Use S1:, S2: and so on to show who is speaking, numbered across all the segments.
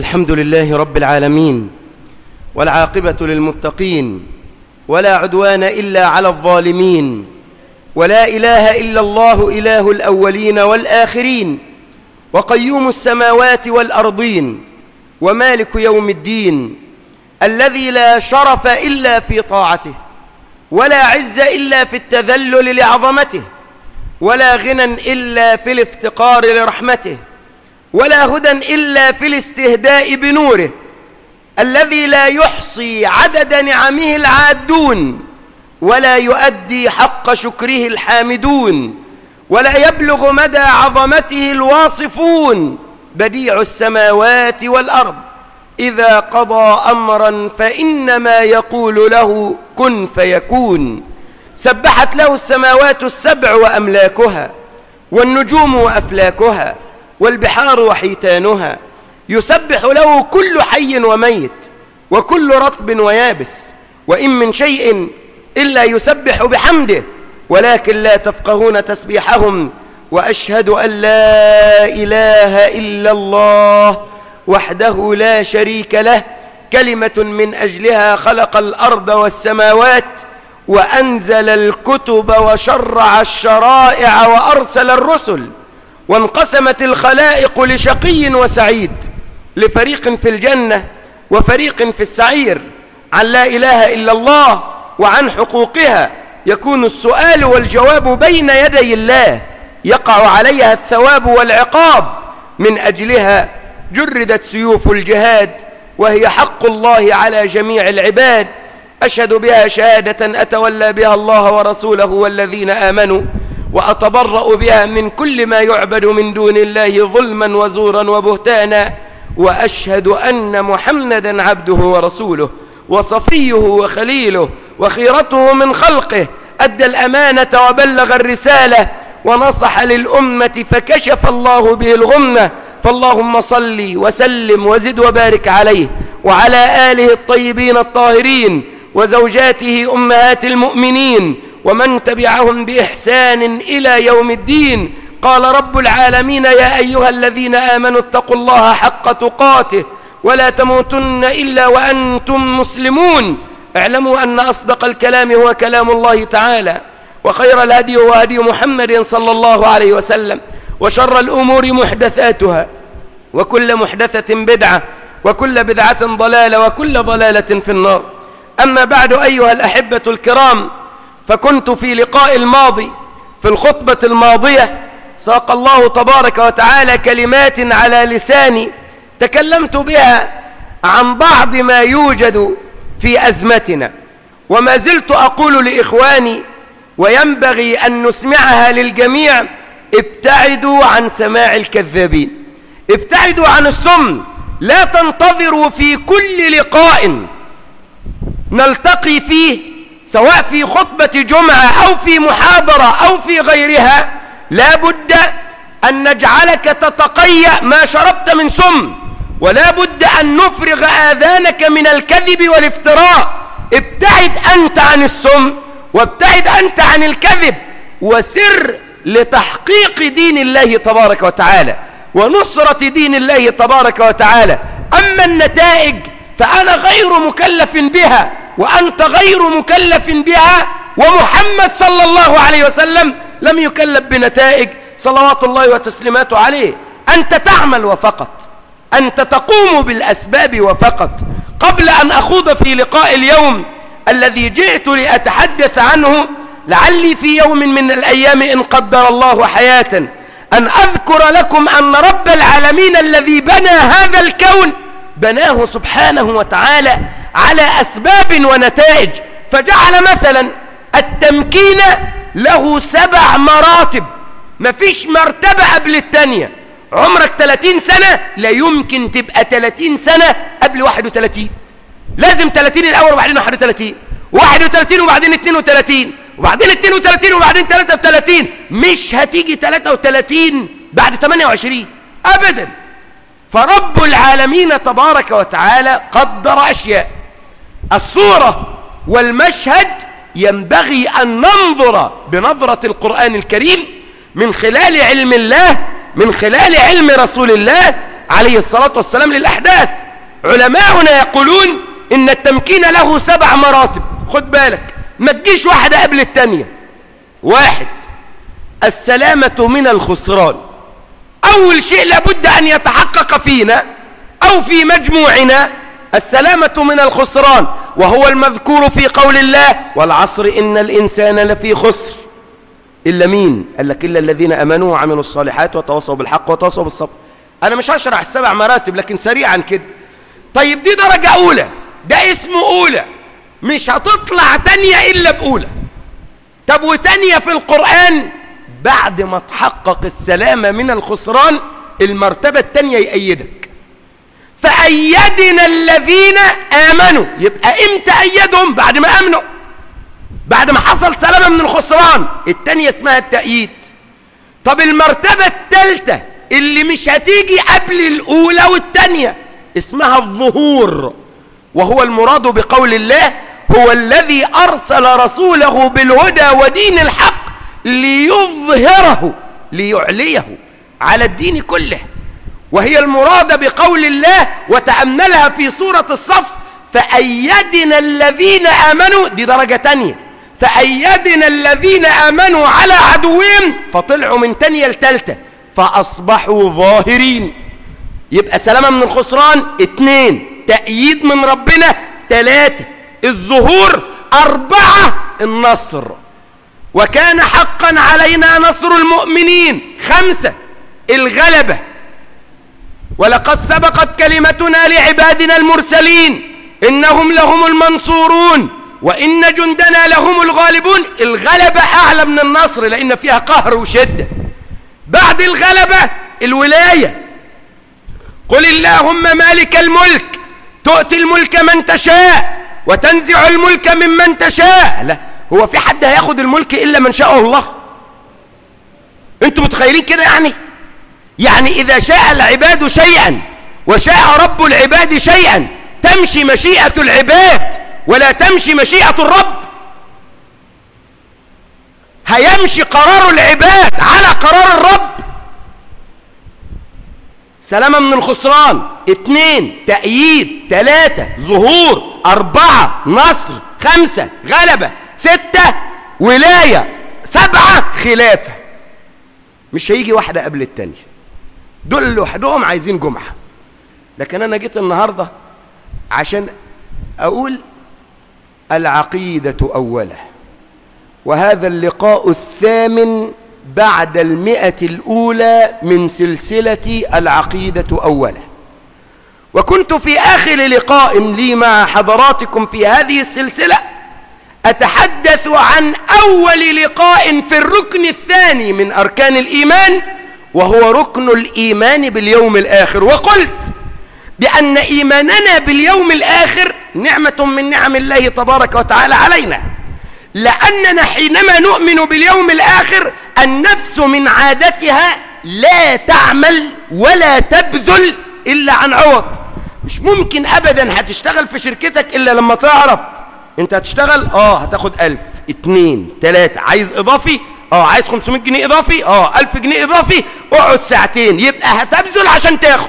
S1: الحمد لله رب العالمين والعاقبة للمتقين ولا عدوان إلا على الظالمين ولا إله إلا الله إله الأولين والآخرين وقيوم السماوات والأرضين ومالك يوم الدين الذي لا شرف إلا في طاعته ولا عز إلا في التذلل لعظمته ولا غنى إلا في الافتقار لرحمته ولا هدى إلا في الاستهداء بنوره الذي لا يحصي عدد نعمه العادون ولا يؤدي حق شكره الحامدون ولا يبلغ مدى عظمته الواصفون بديع السماوات والأرض إذا قضى أمرا فإنما يقول له كن فيكون سبحت له السماوات السبع وأملاكها والنجوم وأفلاكها والبحار وحيتانها يسبح له كل حي وميت وكل رطب ويابس وإن من شيء إلا يسبح بحمده ولكن لا تفقهون تسبيحهم وأشهد أن لا إله إلا الله وحده لا شريك له كلمة من أجلها خلق الأرض والسماوات وأنزل الكتب وشرع الشرائع وأرسل الرسل وانقسمت الخلائق لشقي وسعيد لفريق في الجنة وفريق في السعير عن لا إله إلا الله وعن حقوقها يكون السؤال والجواب بين يدي الله يقع عليها الثواب والعقاب من أجلها جردت سيوف الجهاد وهي حق الله على جميع العباد أشهد بها شهادة أتولى بها الله ورسوله والذين آمنوا وأتبرأ بها من كل ما يعبد من دون الله ظلما وزورا وبهتانا وأشهد أن محمدا عبده ورسوله وصفيه وخليله وخيرته من خلقه أدى الأمانة وبلغ الرسالة ونصح للأمة فكشف الله به الغمة فاللهم صل وسلم وزد وبارك عليه وعلى آله الطيبين الطاهرين وزوجاته أمهات المؤمنين ومن تبعهم بإحسان إلى يوم الدين قال رب العالمين يا أيها الذين آمنوا اتقوا الله حق تقاته ولا تموتن إلا وأنتم مسلمون اعلموا أن أصدق الكلام هو كلام الله تعالى وخير الهدي هو هدي محمد صلى الله عليه وسلم وشر الأمور محدثاتها وكل محدثة بدعة وكل بدعة ضلالة وكل ضلالة في النار أما بعد أيها الأحبة الكرام فكنت في لقاء الماضي في الخطبة الماضية ساق الله تبارك وتعالى كلمات على لساني تكلمت بها عن بعض ما يوجد في أزمتنا وما زلت أقول لإخواني وينبغي أن نسمعها للجميع ابتعدوا عن سماع الكذابين ابتعدوا عن السم لا تنتظروا في كل لقاء نلتقي فيه سواء في خطبة جمعة أو في محاضرة أو في غيرها لا بد أن نجعلك تتقيأ ما شربت من سم ولا بد أن نفرغ آذانك من الكذب والافتراء ابتعد أنت عن السم وابتعد أنت عن الكذب وسر لتحقيق دين الله تبارك وتعالى ونصرة دين الله تبارك وتعالى أما النتائج فأنا غير مكلف بها وأنت غير مكلف بها ومحمد صلى الله عليه وسلم لم يكلف بنتائج صلوات الله وتسليماته عليه أنت تعمل وفقط أنت تقوم بالأسباب وفقط قبل أن أخوض في لقاء اليوم الذي جئت لأتحدث عنه لعلي في يوم من الأيام إن قدر الله حياة أن أذكر لكم أن رب العالمين الذي بنى هذا الكون بناه سبحانه وتعالى على أسباب ونتائج فجعل مثلا التمكين له سبع مراتب مفيش مرتبة قبل التانية عمرك 30 سنة لا يمكن تبقى 30 سنة قبل 31 لازم 30 الأول وبعدين 31 31 وبعدين 32 وبعدين 32 وبعدين 33 مش هتيجي 33 بعد 28 أبدا فرب العالمين تبارك وتعالى قدر أشياء الصورة والمشهد ينبغي أن ننظر بنظرة القرآن الكريم من خلال علم الله من خلال علم رسول الله عليه الصلاة والسلام للأحداث علماؤنا يقولون إن التمكين له سبع مراتب خد بالك ما تجيش واحدة قبل التانية واحد السلامة من الخسران أول شيء لابد أن يتحقق فينا أو في مجموعنا السلامة من الخسران وهو المذكور في قول الله والعصر إن الإنسان لفي خسر إلا مين قال لك إلا الذين أمنوا وعملوا الصالحات وتواصوا بالحق وتواصوا بالصبر أنا مش هشرح السبع مراتب لكن سريعا كده طيب دي درجة أولى ده اسمه أولى مش هتطلع تانية إلا بأولى طب وتانية في القرآن بعد ما تحقق السلامة من الخسران المرتبة التانية يأيدك فأيدنا الذين آمنوا يبقى امتى أيدهم بعد ما آمنوا بعد ما حصل سلامة من الخسران التانية اسمها التأييد طب المرتبة التالتة اللي مش هتيجي قبل الأولى والتانية اسمها الظهور وهو المراد بقول الله هو الذي أرسل رسوله بالهدى ودين الحق ليظهره ليعليه على الدين كله وهي المراد بقول الله وتأملها في سورة الصف فأيدنا الذين آمنوا دي درجة تانية فأيدنا الذين آمنوا على عدوهم فطلعوا من تانية لتالتة فأصبحوا ظاهرين يبقى سلامة من الخسران اتنين تأييد من ربنا تلاتة الظهور أربعة النصر وكان حقا علينا نصر المؤمنين خمسة الغلبة ولقد سبقت كلمتنا لعبادنا المرسلين إنهم لهم المنصورون وإن جندنا لهم الغالبون الغلبة أعلى من النصر لأن فيها قهر وشدة بعد الغلبة الولاية قل اللهم مالك الملك تؤتي الملك من تشاء وتنزع الملك ممن تشاء لا هو في حد هياخد الملك إلا من شاء الله انتوا متخيلين كده يعني يعني إذا شاء العباد شيئا وشاء رب العباد شيئا تمشي مشيئة العباد ولا تمشي مشيئة الرب هيمشي قرار العباد على قرار الرب سلامة من الخسران اتنين تأييد تلاتة ظهور أربعة نصر خمسة غلبة ستة ولاية سبعة خلافة مش هيجي واحدة قبل التانية دول لوحدهم عايزين جمعة لكن أنا جيت النهاردة عشان أقول العقيدة أولا وهذا اللقاء الثامن بعد المئة الأولى من سلسلة العقيدة أولا وكنت في آخر لقاء لي مع حضراتكم في هذه السلسلة أتحدث عن أول لقاء في الركن الثاني من أركان الإيمان وهو ركن الإيمان باليوم الآخر وقلت بأن إيماننا باليوم الآخر نعمة من نعم الله تبارك وتعالى علينا لأننا حينما نؤمن باليوم الآخر النفس من عادتها لا تعمل ولا تبذل إلا عن عوض مش ممكن أبدا هتشتغل في شركتك إلا لما تعرف انت هتشتغل اه هتاخد ألف اتنين تلاتة عايز إضافي اه عايز 500 جنيه إضافي اه ألف جنيه إضافي اقعد ساعتين يبقى هتبذل عشان تاخد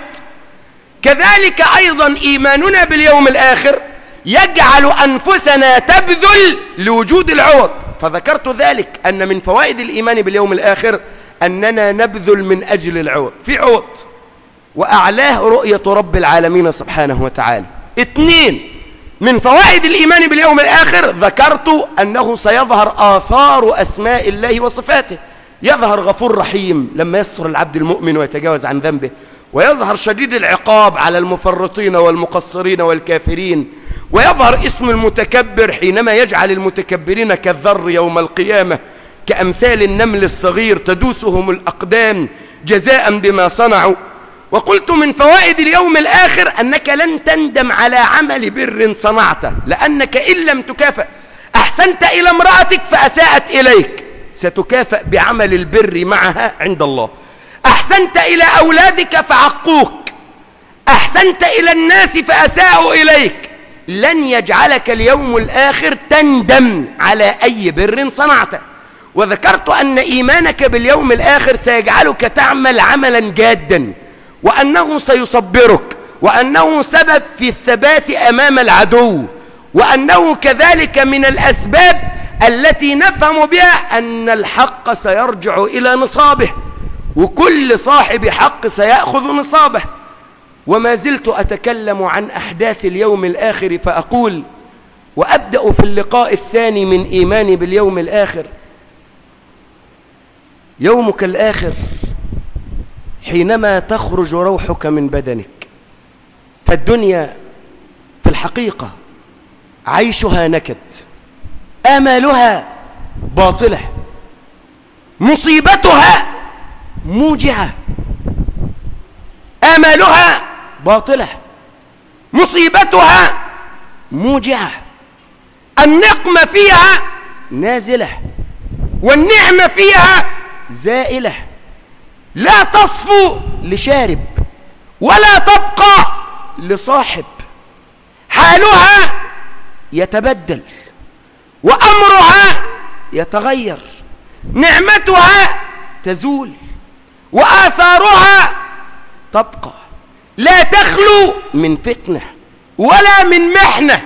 S1: كذلك أيضا إيماننا باليوم الآخر يجعل أنفسنا تبذل لوجود العوض فذكرت ذلك أن من فوائد الإيمان باليوم الآخر أننا نبذل من أجل العوض في عوض وأعلاه رؤية رب العالمين سبحانه وتعالى اثنين من فوائد الإيمان باليوم الآخر ذكرت أنه سيظهر آثار أسماء الله وصفاته يظهر غفور رحيم لما يسر العبد المؤمن ويتجاوز عن ذنبه ويظهر شديد العقاب على المفرطين والمقصرين والكافرين ويظهر اسم المتكبر حينما يجعل المتكبرين كالذر يوم القيامة كأمثال النمل الصغير تدوسهم الأقدام جزاء بما صنعوا وقلت من فوائد اليوم الآخر أنك لن تندم على عمل بر صنعته لأنك إن لم تكافئ أحسنت إلى امرأتك فأساءت إليك ستكافئ بعمل البر معها عند الله أحسنت إلى أولادك فعقوك أحسنت إلى الناس فأساءوا إليك لن يجعلك اليوم الآخر تندم على أي بر صنعته وذكرت أن إيمانك باليوم الآخر سيجعلك تعمل عملا جادا وأنه سيصبرك وأنه سبب في الثبات أمام العدو وأنه كذلك من الأسباب التي نفهم بها أن الحق سيرجع إلى نصابه وكل صاحب حق سيأخذ نصابه وما زلت أتكلم عن أحداث اليوم الآخر فأقول وأبدأ في اللقاء الثاني من إيماني باليوم الآخر يومك الآخر حينما تخرج روحك من بدنك فالدنيا في الحقيقة عيشها نكد آمالها باطلة مصيبتها موجعة آمالها باطلة مصيبتها موجعة النقمة فيها نازلة والنعمة فيها زائلة لا تصفو لشارب ولا تبقى لصاحب حالها يتبدل وأمرها يتغير نعمتها تزول وآثارها تبقى لا تخلو من فتنة ولا من محنة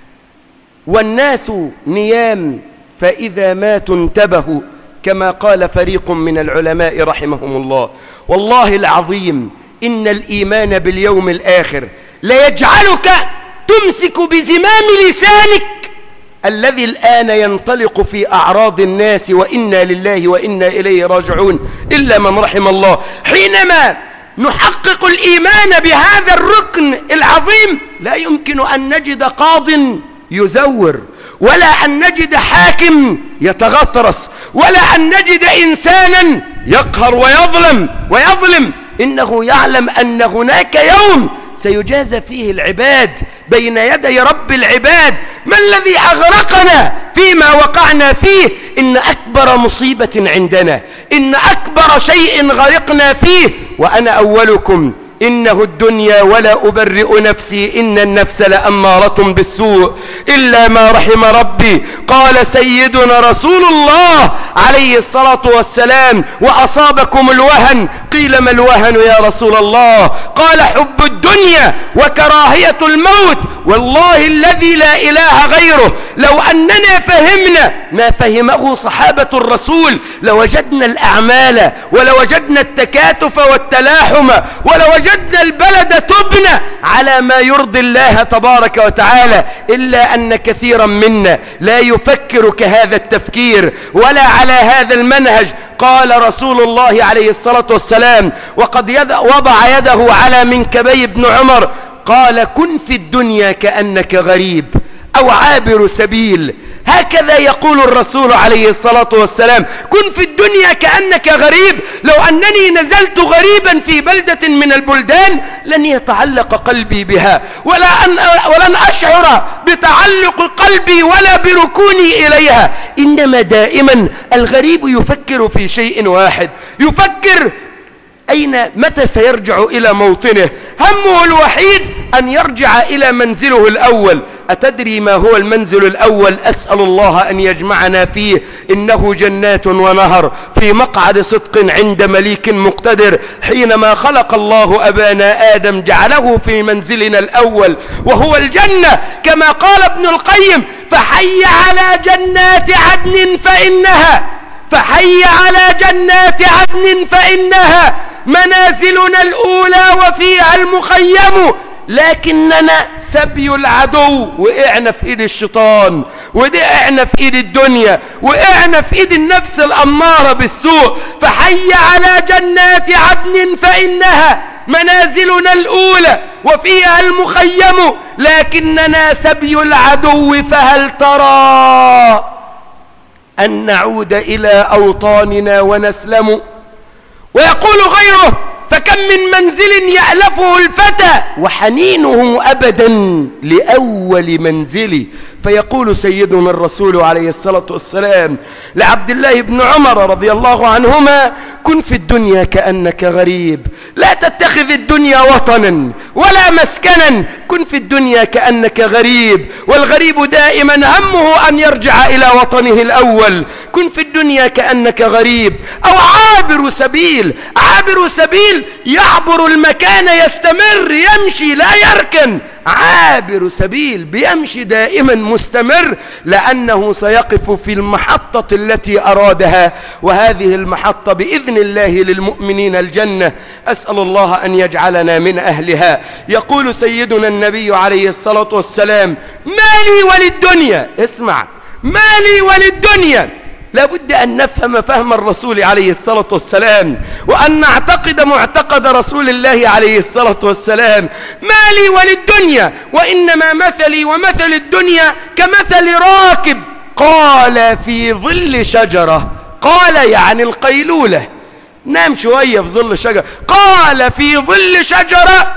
S1: والناس نيام فإذا ماتوا انتبهوا كما قال فريق من العلماء رحمهم الله والله العظيم إن الإيمان باليوم الآخر ليجعلك تمسك بزمام لسانك الذي الآن ينطلق في أعراض الناس وإنا لله وإنا إليه راجعون إلا من رحم الله حينما نحقق الإيمان بهذا الركن العظيم لا يمكن أن نجد قاض يزور ولا أن نجد حاكم يتغطرس ولا أن نجد إنسانا يقهر ويظلم ويظلم إنه يعلم أن هناك يوم سيجازى فيه العباد بين يدي رب العباد ما الذي أغرقنا فيما وقعنا فيه إن أكبر مصيبة عندنا إن أكبر شيء غرقنا فيه وأنا أولكم إنه الدنيا ولا أبرئ نفسي إن النفس لأمارة بالسوء إلا ما رحم ربي قال سيدنا رسول الله عليه الصلاة والسلام وأصابكم الوهن قيل ما الوهن يا رسول الله قال حب الدنيا وكراهية الموت والله الذي لا إله غيره لو أننا فهمنا ما فهمه صحابة الرسول لوجدنا الأعمال ولوجدنا التكاتف والتلاحم ولوجدنا البلد تبنى على ما يرضي الله تبارك وتعالى إلا أن كثيرا منا لا يفكر كهذا التفكير ولا على هذا المنهج قال رسول الله عليه الصلاة والسلام وقد يد وضع يده على منكبي ابن عمر قال كن في الدنيا كأنك غريب أو عابر سبيل هكذا يقول الرسول عليه الصلاة والسلام كن في الدنيا كأنك غريب لو أنني نزلت غريبا في بلدة من البلدان لن يتعلق قلبي بها ولا أن ولن أشعر بتعلق قلبي ولا بركوني إليها إنما دائما الغريب يفكر في شيء واحد يفكر أين متى سيرجع إلى موطنه همه الوحيد أن يرجع إلى منزله الأول أتدري ما هو المنزل الأول أسأل الله أن يجمعنا فيه إنه جنات ونهر في مقعد صدق عند مليك مقتدر حينما خلق الله أبانا آدم جعله في منزلنا الأول وهو الجنة كما قال ابن القيم فحي على جنات عدن فإنها فحي على جنات عدن فإنها منازلنا الأولى وفيها المخيم لكننا سبي العدو وقعنا في ايد الشيطان وقعنا في ايد الدنيا وقعنا في ايد النفس الاماره بالسوء فحي على جنات عدن فانها منازلنا الاولى وفيها المخيم لكننا سبي العدو فهل ترى ان نعود الى اوطاننا ونسلم ويقول غيره فكم من منزل يألفه الفتى وحنينه أبدا لأول منزل فيقول سيدنا الرسول عليه الصلاة والسلام لعبد الله بن عمر رضي الله عنهما كن في الدنيا كأنك غريب لا تتخذ الدنيا وطنا ولا مسكنا كن في الدنيا كأنك غريب والغريب دائما همه أن يرجع إلى وطنه الأول كن في الدنيا كأنك غريب أو عابر سبيل عابر سبيل يعبر المكان يستمر يمشي لا يركن عابر سبيل بيمشي دائما مستمر لأنه سيقف في المحطة التي أرادها وهذه المحطة بإذن الله للمؤمنين الجنة أسأل الله أن يجعلنا من أهلها يقول سيدنا النبي عليه الصلاة والسلام ما لي وللدنيا اسمع ما لي وللدنيا لابد أن نفهم فهم الرسول عليه الصلاة والسلام وأن نعتقد معتقد رسول الله عليه الصلاة والسلام ما لي وللدنيا وإنما مثلي ومثل الدنيا كمثل راكب قال في ظل شجرة قال يعني القيلولة نام شوية في ظل شجرة قال في ظل شجرة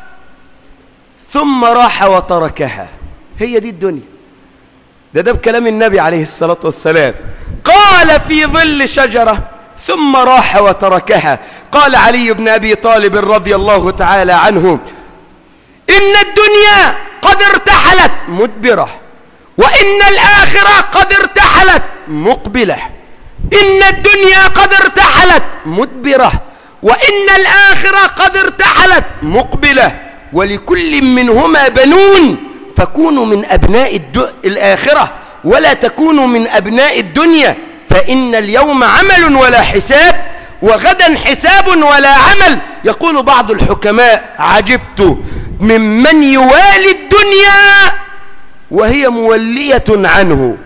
S1: ثم راح وتركها هي دي الدنيا ده ده بكلام النبي عليه الصلاة والسلام قال في ظل شجرة ثم راح وتركها قال علي بن أبي طالب رضي الله تعالى عنه إن الدنيا قد ارتحلت مدبرة وإن الآخرة قد ارتحلت مقبلة إن الدنيا قد ارتحلت مدبرة وإن الآخرة قد ارتحلت مقبلة ولكل منهما بنون فكونوا من أبناء الآخرة ولا تكونوا من أبناء الدنيا فإن اليوم عمل ولا حساب وغدا حساب ولا عمل يقول بعض الحكماء عجبت ممن يوالي الدنيا وهي مولية عنه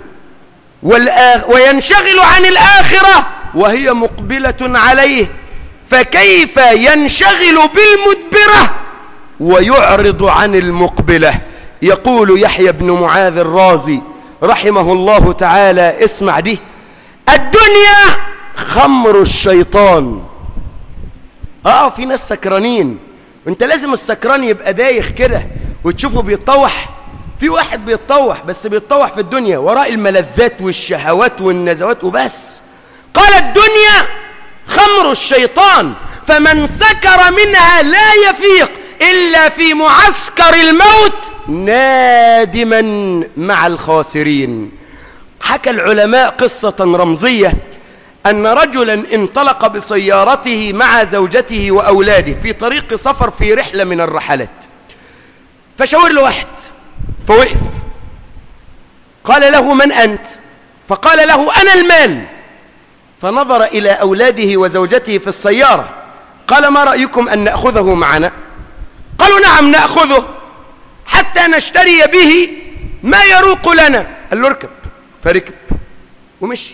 S1: وينشغل عن الآخرة وهي مقبلة عليه فكيف ينشغل بالمدبرة ويعرض عن المقبلة يقول يحيى بن معاذ الرازي رحمه الله تعالى اسمع دي الدنيا خمر الشيطان اه في ناس سكرانين انت لازم السكران يبقى دايخ كده وتشوفه بيتطوح في واحد بيتطوح بس بيتطوح في الدنيا وراء الملذات والشهوات والنزوات وبس قال الدنيا خمر الشيطان فمن سكر منها لا يفيق إلا في معسكر الموت نادما مع الخاسرين حكى العلماء قصة رمزية أن رجلا انطلق بسيارته مع زوجته وأولاده في طريق سفر في رحلة من الرحلات فشاور له واحد فوقف قال له من أنت فقال له أنا المال فنظر إلى أولاده وزوجته في السيارة قال ما رأيكم أن نأخذه معنا قالوا نعم نأخذه حتى نشتري به ما يروق لنا قال له اركب فركب ومشي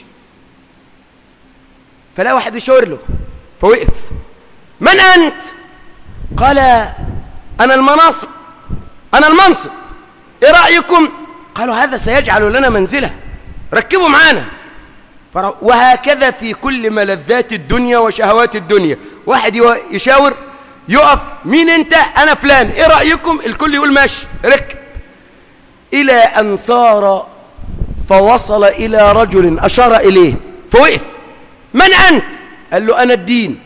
S1: فلا واحد يشاور له فوقف من أنت قال أنا المناصب أنا المنصب إيه رأيكم قالوا هذا سيجعل لنا منزلة ركبوا معانا وهكذا في كل ملذات الدنيا وشهوات الدنيا واحد يشاور يقف مين انت انا فلان ايه رأيكم الكل يقول ماشي ركب الى ان صار فوصل الى رجل اشار اليه فوقف من انت قال له انا الدين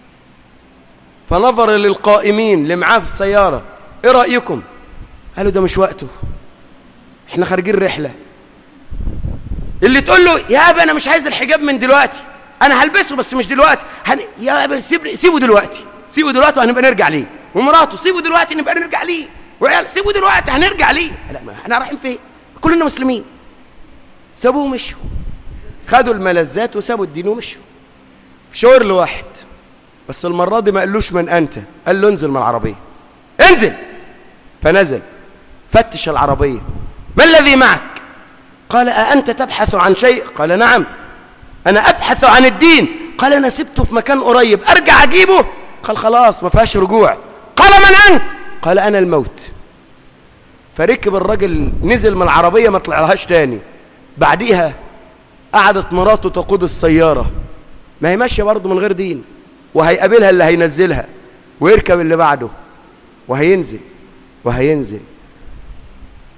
S1: فنظر للقائمين اللي معاه في السيارة ايه رأيكم قالوا ده مش وقته احنا خارجين رحلة اللي تقول له يا ابا انا مش عايز الحجاب من دلوقتي انا هلبسه بس مش دلوقتي هن... يا ابا سيب... سيبه دلوقتي سيبه دلوقتي وهنبقى نرجع ليه ومراته سيبه دلوقتي نبقى نرجع ليه وعيال سيبه دلوقتي هنرجع ليه لا ما احنا رايحين فين كلنا مسلمين سابوه ومشوا خدوا الملذات وسابوا الدين ومشوا شاور له واحد بس المرة دي ما قالوش من أنت قال له انزل من العربية انزل فنزل فتش العربية ما الذي معك قال أأنت تبحث عن شيء قال نعم أنا أبحث عن الدين قال أنا سبته في مكان قريب أرجع أجيبه قال خلاص ما فيهاش رجوع قال من أنت قال أنا الموت فركب الراجل نزل من العربية ما طلعلهاش تاني بعديها قعدت مراته تقود السيارة ما هي ماشية برضه من غير دين وهيقابلها اللي هينزلها ويركب اللي بعده وهينزل وهينزل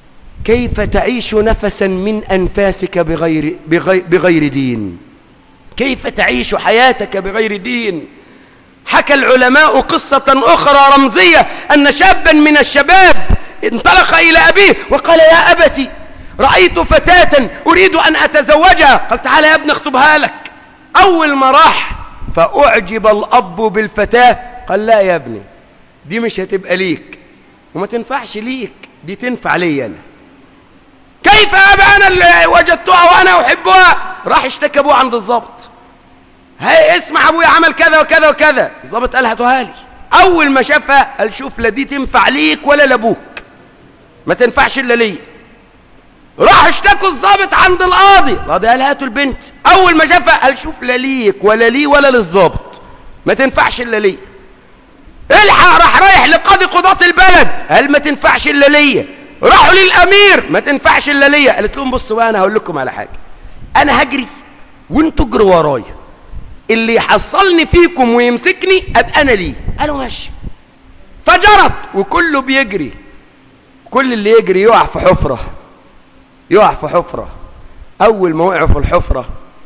S1: كيف تعيش نفسا من أنفاسك بغير, بغير, بغير دين كيف تعيش حياتك بغير دين حكى العلماء قصة أخرى رمزية أن شابا من الشباب انطلق إلى أبيه وقال يا أبتي رأيت فتاة أريد أن أتزوجها قال تعالى يا ابن اخطبها لك أول ما راح فأعجب الأب بالفتاة قال لا يا ابني دي مش هتبقى ليك وما تنفعش ليك دي تنفع لي أنا كيف يا أبا أنا اللي وجدتها وأنا أحبها راح اشتكى أبوه عند الضابط هاي اسمع أبويا عمل كذا وكذا وكذا الضابط قال هاتوها لي أول ما شافها قال شوف لا دي تنفع ليك ولا لأبوك ما تنفعش إلا ليا راح اشتكوا الضابط عند القاضي القاضي قال هاتوا البنت اول ما شافها قال شوف لا ليك ولا لي ولا للضابط ما تنفعش الا ليا الحق راح رايح لقاضي قضاة البلد قال ما تنفعش الا ليا راحوا للامير ما تنفعش الا ليا قالت لهم بصوا بقى انا هقول لكم على حاجه انا هجري وانتوا اجروا ورايا اللي يحصلني فيكم ويمسكني ابقى انا ليه قالوا ماشي فجرت وكله بيجري كل اللي يجري يقع في حفره يقع في حفرة أول ما وقعوا في الحفرة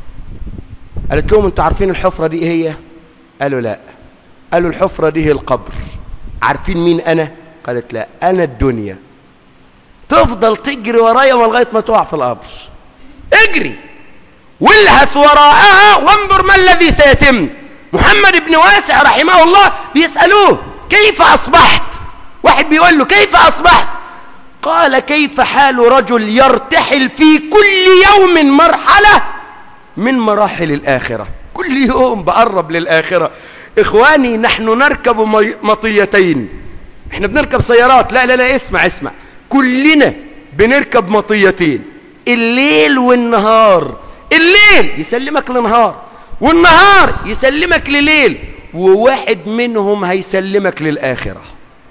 S1: قالت لهم أنتوا عارفين الحفرة دي إيه هي قالوا لا قالوا الحفرة دي هي القبر عارفين مين أنا قالت لا أنا الدنيا تفضل تجري ورايا لغاية ما تقع في القبر اجري والهث وراءها وانظر ما الذي سيتم محمد بن واسع رحمه الله بيسألوه كيف أصبحت واحد بيقول له كيف أصبحت قال كيف حال رجل يرتحل في كل يوم مرحلة من مراحل الآخرة كل يوم بقرب للآخرة إخواني نحن نركب مطيتين احنا بنركب سيارات لا لا لا اسمع اسمع كلنا بنركب مطيتين الليل والنهار الليل يسلمك لنهار والنهار يسلمك لليل وواحد منهم هيسلمك للآخرة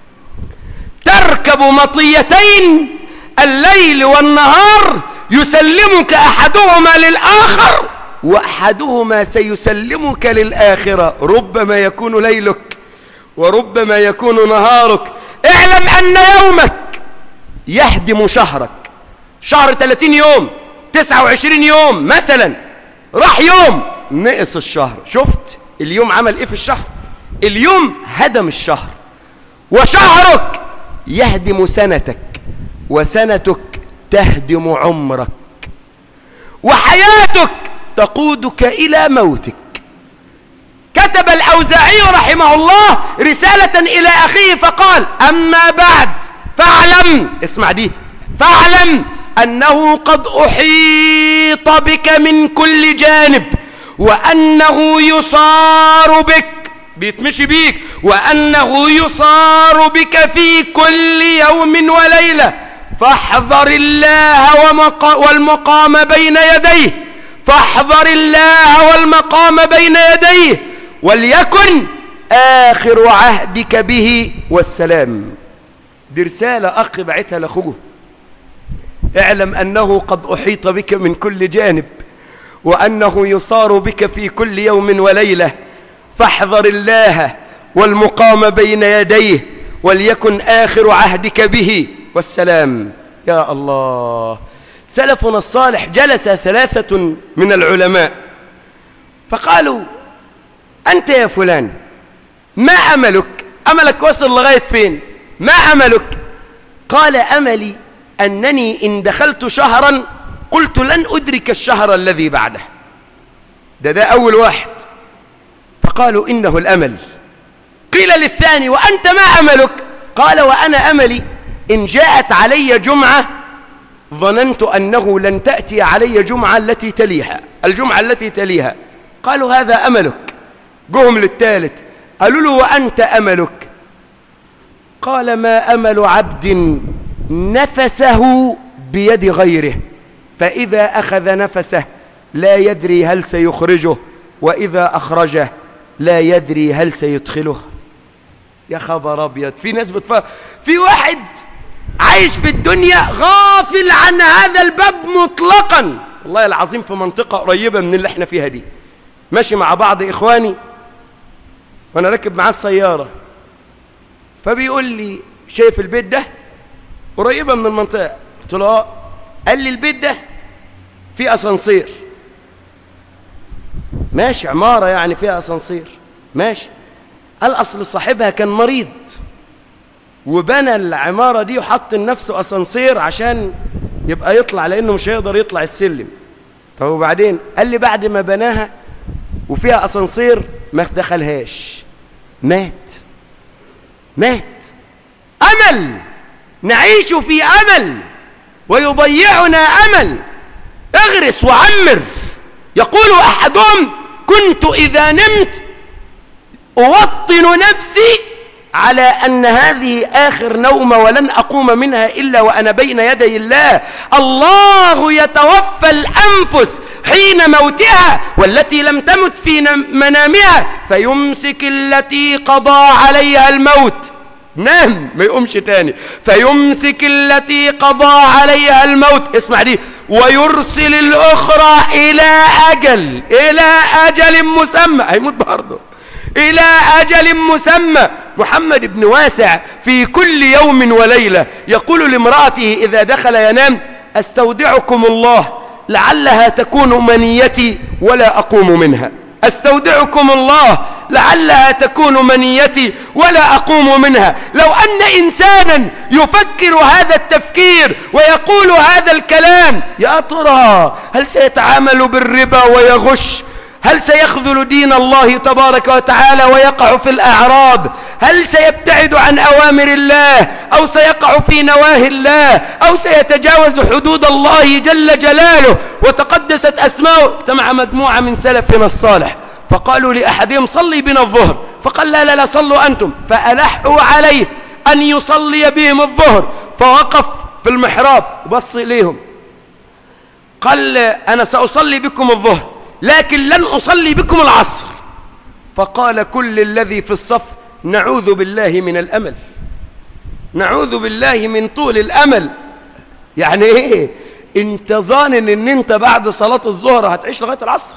S1: تركب مطيتين الليل والنهار يسلمك أحدهما للآخر وأحدهما سيسلمك للآخرة ربما يكون ليلك وربما يكون نهارك اعلم أن يومك يهدم شهرك شهر 30 يوم 29 يوم مثلا راح يوم نقص الشهر شفت اليوم عمل ايه في الشهر اليوم هدم الشهر وشهرك يهدم سنتك وسنتك تهدم عمرك وحياتك تقودك إلى موتك كتب الأوزاعي رحمه الله رسالة إلى أخيه فقال أما بعد فاعلم اسمع دي فاعلم أنه قد أحيط بك من كل جانب وأنه يصار بك بيتمشي بيك وأنه يصار بك في كل يوم وليلة فاحذر الله والمقام بين يديه فاحذر الله والمقام بين يديه وليكن آخر عهدك به والسلام دي رسالة أخ بعتها لأخوه اعلم أنه قد أحيط بك من كل جانب وأنه يصار بك في كل يوم وليلة فاحذر الله والمقام بين يديه وليكن آخر عهدك به والسلام يا الله سلفنا الصالح جلس ثلاثة من العلماء فقالوا أنت يا فلان ما أملك أملك وصل لغاية فين ما أملك قال أملي أنني إن دخلت شهرا قلت لن أدرك الشهر الذي بعده ده ده أول واحد فقالوا إنه الأمل قيل للثاني وأنت ما أملك قال وأنا أملي إن جاءت علي جمعة ظننت أنه لن تأتي علي جمعة التي تليها الجمعة التي تليها قالوا هذا أملك جهم للثالث قالوا له وأنت أملك قال ما أمل عبد نفسه بيد غيره فإذا أخذ نفسه لا يدري هل سيخرجه وإذا أخرجه لا يدري هل سيدخله يا خبر أبيض في ناس بتفهم في واحد عايش في الدنيا غافل عن هذا الباب مطلقا والله العظيم في منطقة قريبة من اللي احنا فيها دي ماشي مع بعض إخواني وأنا راكب معاه السيارة فبيقول لي شايف البيت ده قريبة من المنطقة قلت له اه قال لي البيت ده فيه اسانسير ماشي عمارة يعني فيها اسانسير ماشي قال اصل صاحبها كان مريض وبنى العمارة دي وحط لنفسه اسانسير عشان يبقى يطلع لانه مش هيقدر يطلع السلم طب وبعدين قال لي بعد ما بناها وفيها اسانسير ما دخلهاش مات مات امل نعيش في امل ويضيعنا امل اغرس وعمر يقول احدهم كنت اذا نمت اوطن نفسي على أن هذه آخر نومة ولن أقوم منها إلا وأنا بين يدي الله الله يتوفى الأنفس حين موتها والتي لم تمت في منامها فيمسك التي قضى عليها الموت نام ما يقومش تاني فيمسك التي قضى عليها الموت اسمع دي ويرسل الأخرى إلى أجل إلى أجل مسمى هيموت برضه إلى أجل مسمى محمد بن واسع في كل يوم وليلة يقول لامرأته إذا دخل ينام أستودعكم الله لعلها تكون منيتي ولا أقوم منها أستودعكم الله لعلها تكون منيتي ولا أقوم منها لو أن إنسانا يفكر هذا التفكير ويقول هذا الكلام يا ترى هل سيتعامل بالربا ويغش هل سيخذل دين الله تبارك وتعالى ويقع في الأعراض هل سيبتعد عن أوامر الله أو سيقع في نواهي الله أو سيتجاوز حدود الله جل جلاله وتقدست أسماؤه اجتمع مجموعة من سلفنا الصالح فقالوا لأحدهم صلي بنا الظهر فقال لا لا لا صلوا أنتم فألحوا عليه أن يصلي بهم الظهر فوقف في المحراب وبص إليهم قال أنا سأصلي بكم الظهر لكن لن أصلي بكم العصر فقال كل الذي في الصف نعوذ بالله من الأمل نعوذ بالله من طول الأمل يعني ايه انت ظانن ان انت بعد صلاة الظهر هتعيش لغاية العصر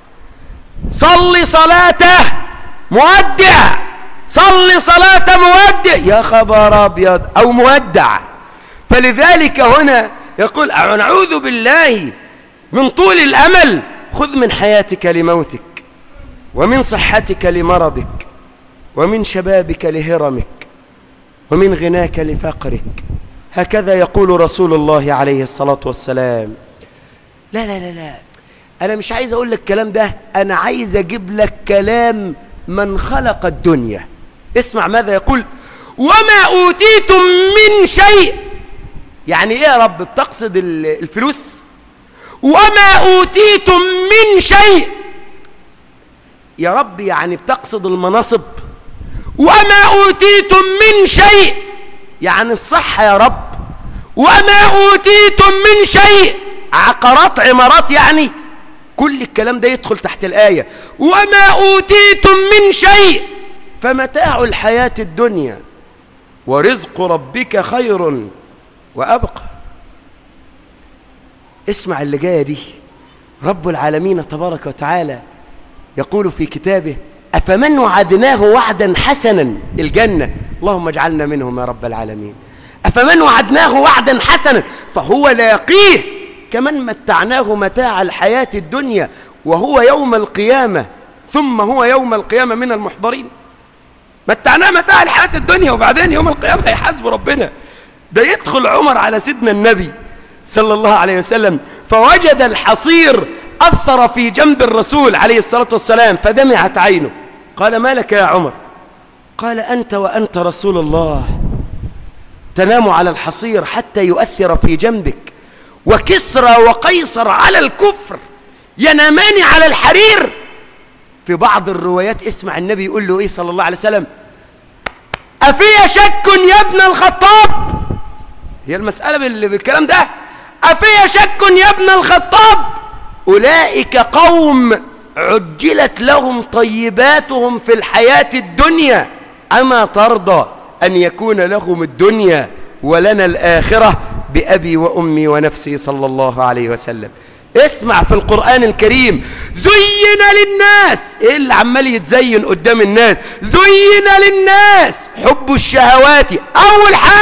S1: صلي صلاته مودع صلي صلاة مودع يا خبر أبيض أو مودع فلذلك هنا يقول نعوذ بالله من طول الأمل خذ من حياتك لموتك ومن صحتك لمرضك ومن شبابك لهرمك ومن غناك لفقرك هكذا يقول رسول الله عليه الصلاة والسلام لا لا لا لا أنا مش عايز أقول لك الكلام ده أنا عايز أجيب لك كلام من خلق الدنيا اسمع ماذا يقول وما أوتيتم من شيء يعني إيه يا رب بتقصد الفلوس وما أوتيتم من شيء يا رب يعني بتقصد المناصب وما أوتيتم من شيء يعني الصحة يا رب وما أوتيتم من شيء عقارات عمارات يعني كل الكلام ده يدخل تحت الآية وما أوتيتم من شيء فمتاع الحياة الدنيا ورزق ربك خير وأبقى اسمع اللي جايه دي رب العالمين تبارك وتعالى يقول في كتابه أفمن وعدناه وعدا حسنا الجنة اللهم اجعلنا منهم يا رب العالمين أفمن وعدناه وعدا حسنا فهو لاقيه كمن متعناه متاع الحياة الدنيا وهو يوم القيامة ثم هو يوم القيامة من المحضرين متعناه متاع الحياة الدنيا وبعدين يوم القيامة هيحاسب ربنا ده يدخل عمر على سيدنا النبي صلى الله عليه وسلم فوجد الحصير أثر في جنب الرسول عليه الصلاة والسلام فدمعت عينه قال ما لك يا عمر قال أنت وأنت رسول الله تنام على الحصير حتى يؤثر في جنبك وكسرى وقيصر على الكفر ينامان على الحرير في بعض الروايات اسمع النبي يقول له ايه صلى الله عليه وسلم أفي شك يا ابن الخطاب هي المسألة بالكلام ده أفي شك يا ابن الخطاب أولئك قوم عجلت لهم طيباتهم في الحياة الدنيا أما ترضى أن يكون لهم الدنيا ولنا الآخرة بأبي وأمي ونفسي صلى الله عليه وسلم اسمع في القرآن الكريم زين للناس ايه اللي عمال يتزين قدام الناس زين للناس حب الشهوات اول حاجة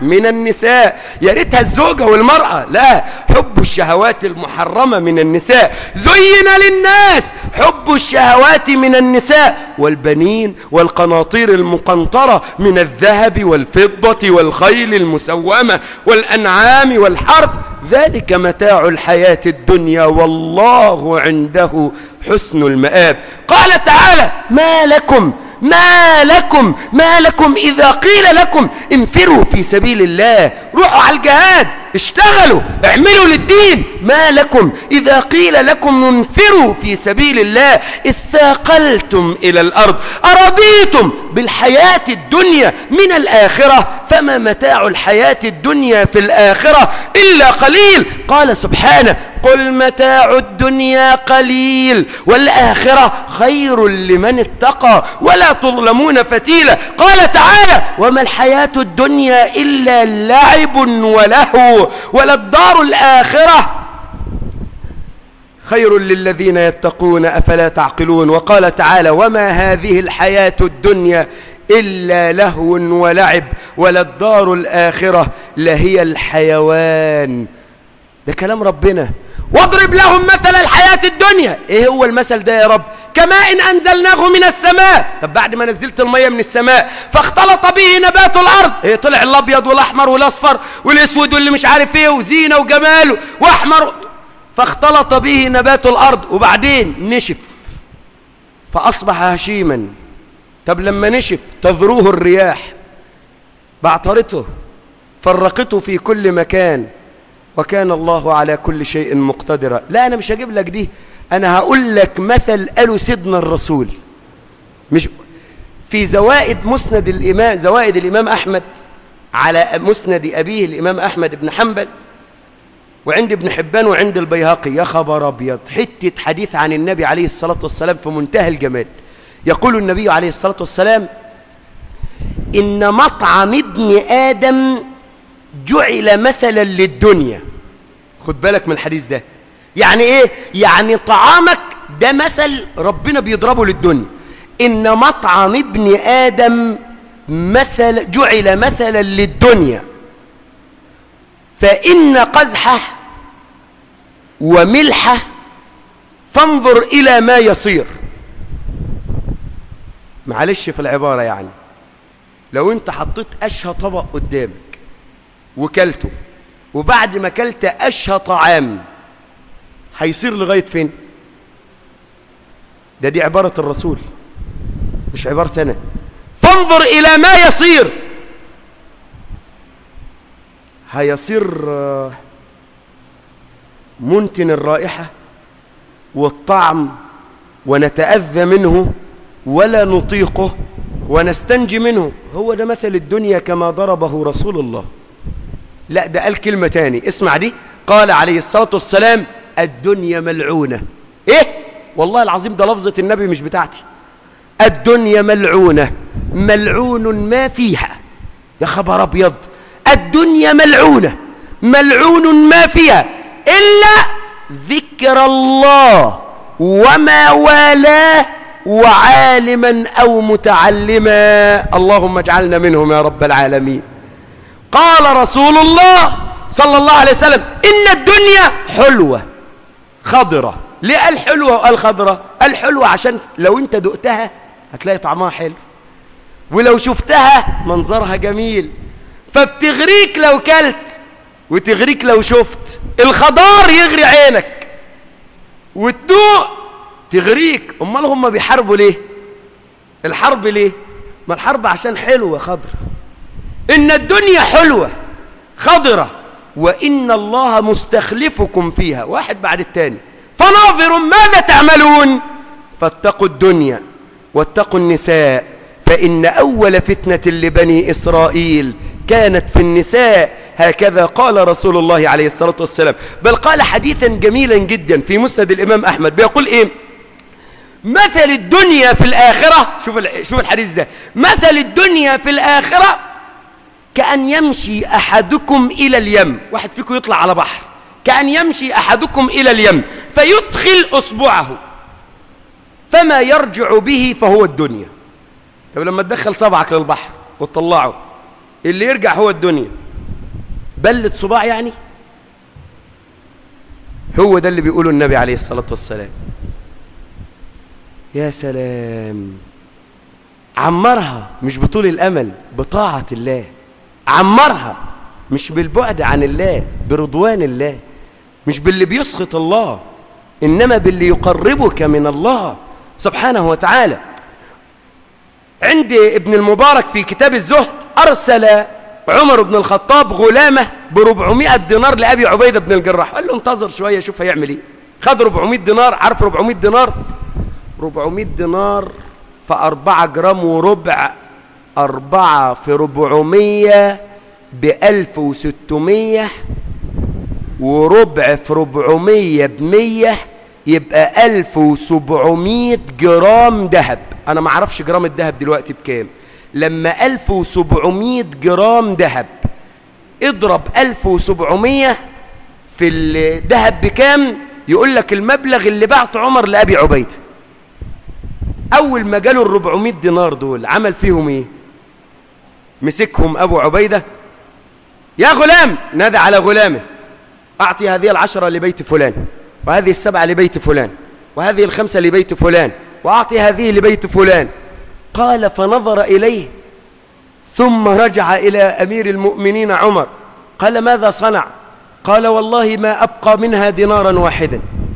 S1: من النساء يا ريتها الزوجة والمرأة لا حب الشهوات المحرمة من النساء زين للناس حب الشهوات من النساء والبنين والقناطير المقنطرة من الذهب والفضة والخيل المسومة والأنعام والحرث ذلك متاع الحياة الدنيا والله عنده حسن المآب قال تعالى ما لكم ما لكم ما لكم إذا قيل لكم انفروا في سبيل الله روحوا على الجهاد اشتغلوا اعملوا للدين ما لكم إذا قيل لكم انفروا في سبيل الله اثاقلتم إلى الأرض أرضيتم بالحياة الدنيا من الآخرة فما متاع الحياة الدنيا في الآخرة إلا قليل قال سبحانه قل متاع الدنيا قليل والآخرة خير لمن اتقى ولا تظلمون فتيلا قال تعالى وما الحياة الدنيا إلا لعب ولهو وللدار الآخرة خير للذين يتقون أفلا تعقلون وقال تعالى وما هذه الحياة الدنيا إلا لهو ولعب وللدار الآخرة لهي الحيوان ده كلام ربنا واضرب لهم مثل الحياة الدنيا ايه هو المثل ده يا رب كماء إن أنزلناه من السماء طب بعد ما نزلت المية من السماء فاختلط به نبات الأرض ايه طلع الأبيض والأحمر والأصفر والأسود واللي مش عارف ايه وزينة وجمال وأحمر فاختلط به نبات الأرض وبعدين نشف فأصبح هشيما طب لما نشف تذروه الرياح بعترته فرقته في كل مكان وكان الله على كل شيء مقتدرا لا أنا مش هجيب لك دي أنا هقول لك مثل قالوا سيدنا الرسول مش في زوائد مسند الإمام زوائد الإمام أحمد على مسند أبيه الإمام أحمد بن حنبل وعند ابن حبان وعند البيهقي يا خبر أبيض حتة حديث عن النبي عليه الصلاة والسلام في منتهى الجمال يقول النبي عليه الصلاة والسلام إن مطعم ابن آدم جعل مثلا للدنيا خد بالك من الحديث ده يعني ايه يعني طعامك ده مثل ربنا بيضربه للدنيا ان مطعم ابن ادم مثل جعل مثلا للدنيا فان قزحه وملحه فانظر الى ما يصير معلش في العباره يعني لو انت حطيت اشهى طبق قدامك وكلته وبعد ما كلت أشهى طعام هيصير لغاية فين ده دي عبارة الرسول مش عبارة أنا فانظر إلى ما يصير هيصير منتن الرائحة والطعم ونتأذى منه ولا نطيقه ونستنجي منه هو ده مثل الدنيا كما ضربه رسول الله لا ده قال كلمة تاني اسمع دي قال عليه الصلاة والسلام الدنيا ملعونة ايه والله العظيم ده لفظة النبي مش بتاعتي الدنيا ملعونة ملعون ما فيها يا خبر ابيض الدنيا ملعونة ملعون ما فيها إلا ذكر الله وما والاه وعالما أو متعلما اللهم اجعلنا منهم يا رب العالمين قال رسول الله صلى الله عليه وسلم إن الدنيا حلوة خضرة ليه قال حلوة وقال خضرة قال حلوة عشان لو انت دقتها هتلاقي طعمها حلو ولو شفتها منظرها جميل فبتغريك لو كلت وتغريك لو شفت الخضار يغري عينك والدوق تغريك امال هم بيحاربوا ليه الحرب ليه ما الحرب عشان حلوة خضرة إن الدنيا حلوة خضرة وإن الله مستخلفكم فيها واحد بعد التاني فناظر ماذا تعملون فاتقوا الدنيا واتقوا النساء فإن أول فتنة لبني إسرائيل كانت في النساء هكذا قال رسول الله عليه الصلاة والسلام بل قال حديثا جميلا جدا في مسند الإمام أحمد بيقول إيه مثل الدنيا في الآخرة شوف شوف الحديث ده مثل الدنيا في الآخرة كأن يمشي أحدكم إلى اليم واحد فيكم يطلع على بحر كأن يمشي أحدكم إلى اليم فيدخل أصبعه فما يرجع به فهو الدنيا طب لما تدخل صبعك للبحر وتطلعه اللي يرجع هو الدنيا بلت صباع يعني هو ده اللي بيقوله النبي عليه الصلاة والسلام يا سلام عمرها مش بطول الأمل بطاعة الله عمرها مش بالبعد عن الله برضوان الله مش باللي بيسخط الله إنما باللي يقربك من الله سبحانه وتعالى عند ابن المبارك في كتاب الزهد أرسل عمر بن الخطاب غلامة بربعمائة دينار لأبي عبيدة بن الجراح قال له انتظر شوية شوف هيعمل ايه خد 400 دينار عارف 400 دينار 400 دينار في أربعة جرام وربع أربعة في ربعمية بألف وستمية وربع في ربعمية بمية يبقى ألف وسبعمية جرام ذهب أنا ما أعرفش جرام الذهب دلوقتي بكام لما ألف وسبعمية جرام ذهب اضرب ألف وسبعمية في الذهب بكام يقول لك المبلغ اللي بعت عمر لأبي عبيدة أول ما جاله الربعمية دينار دول عمل فيهم إيه مسكهم أبو عبيدة يا غلام نادى على غلامه أعطي هذه العشرة لبيت فلان وهذه السبعة لبيت فلان وهذه الخمسة لبيت فلان وأعطي هذه لبيت فلان قال فنظر إليه ثم رجع إلى أمير المؤمنين عمر قال ماذا صنع قال والله ما أبقى منها دينارا واحدا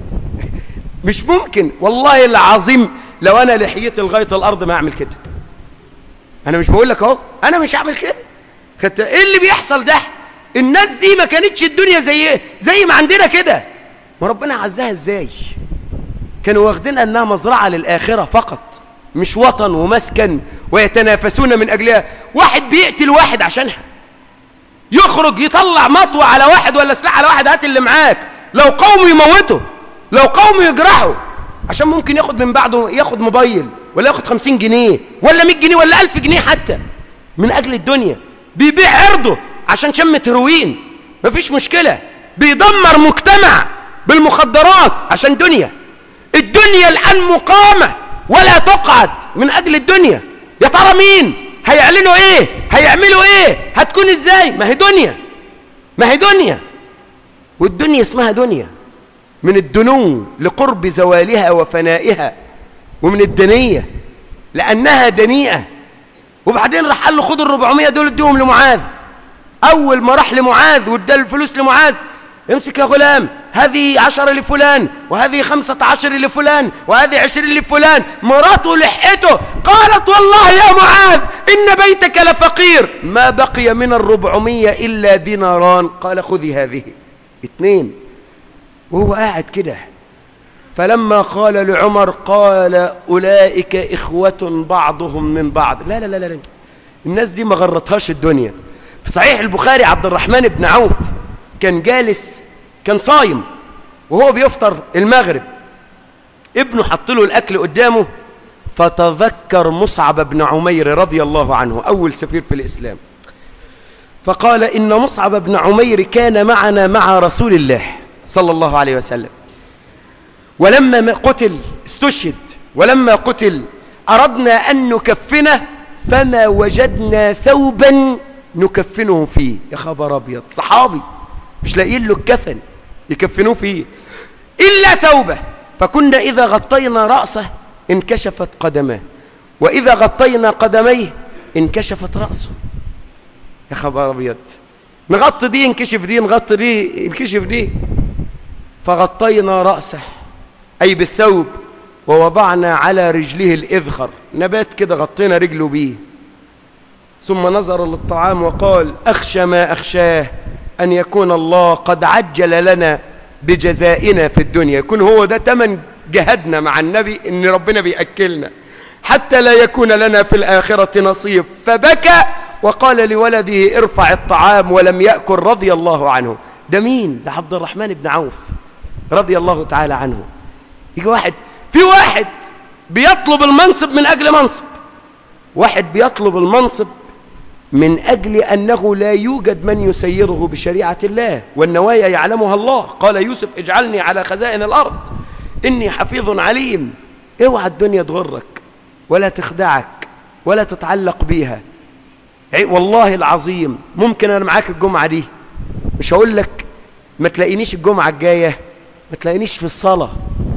S1: مش ممكن والله العظيم لو أنا لحيتي لغاية الأرض ما أعمل كده أنا مش بقول لك أهو أنا مش هعمل كده خدت إيه اللي بيحصل ده الناس دي ما كانتش الدنيا زي زي ما عندنا كده ما ربنا عزها ازاي كانوا واخدينها انها مزرعه للاخره فقط مش وطن ومسكن ويتنافسون من اجلها واحد بيقتل واحد عشانها يخرج يطلع مطوة على واحد ولا سلاح على واحد هات اللي معاك لو قوم يموته لو قوم يجرحوا عشان ممكن ياخد من بعده ياخد موبايل ولا ياخد خمسين جنيه ولا مئة جنيه ولا ألف جنيه حتى من أجل الدنيا بيبيع عرضه عشان شمة هيروين مفيش مشكلة بيدمر مجتمع بالمخدرات عشان دنيا الدنيا الآن مقامة ولا تقعد من أجل الدنيا يا ترى مين هيعلنوا ايه هيعملوا ايه هتكون ازاي ما هي دنيا ما هي دنيا والدنيا اسمها دنيا من الدنو لقرب زوالها وفنائها ومن الدنية لأنها دنيئة وبعدين راح قال له خد الربعمية دول اديهم لمعاذ أول ما راح لمعاذ وادى الفلوس لمعاذ امسك يا غلام هذه عشرة لفلان وهذه خمسة عشر لفلان وهذه عشرين لفلان مراته لحقته قالت والله يا معاذ إن بيتك لفقير ما بقي من الربعمية إلا ديناران قال خذي هذه اثنين وهو قاعد كده فلما قال لعمر قال أولئك إخوة بعضهم من بعض لا لا لا لا الناس دي ما غرتهاش الدنيا في صحيح البخاري عبد الرحمن بن عوف كان جالس كان صايم وهو بيفطر المغرب ابنه حط له الأكل قدامه فتذكر مصعب بن عمير رضي الله عنه أول سفير في الإسلام فقال إن مصعب بن عمير كان معنا مع رسول الله صلى الله عليه وسلم ولما قتل استشهد ولما قتل أردنا أن نكفنه فما وجدنا ثوبا نكفنه فيه يا خبر أبيض صحابي مش لاقيين له الكفن يكفنوه فيه إلا ثوبه فكنا إذا غطينا رأسه انكشفت قدماه وإذا غطينا قدميه انكشفت رأسه يا خبر أبيض نغطي دي ينكشف دي نغطي دي ينكشف دي فغطينا رأسه أي بالثوب ووضعنا على رجله الإذخر نبات كده غطينا رجله بيه ثم نظر للطعام وقال أخشى ما أخشاه أن يكون الله قد عجل لنا بجزائنا في الدنيا يكون هو ده تمن جهدنا مع النبي إن ربنا بيأكلنا حتى لا يكون لنا في الآخرة نصيب فبكى وقال لولده ارفع الطعام ولم يأكل رضي الله عنه ده مين؟ ده عبد الرحمن بن عوف رضي الله تعالى عنه يجي واحد في واحد بيطلب المنصب من أجل منصب واحد بيطلب المنصب من أجل أنه لا يوجد من يسيره بشريعة الله والنوايا يعلمها الله قال يوسف اجعلني على خزائن الأرض إني حفيظ عليم اوعى الدنيا تغرك ولا تخدعك ولا تتعلق بيها والله العظيم ممكن أنا معاك الجمعة دي مش هقول لك ما تلاقينيش الجمعة الجاية ما تلاقينيش في الصلاة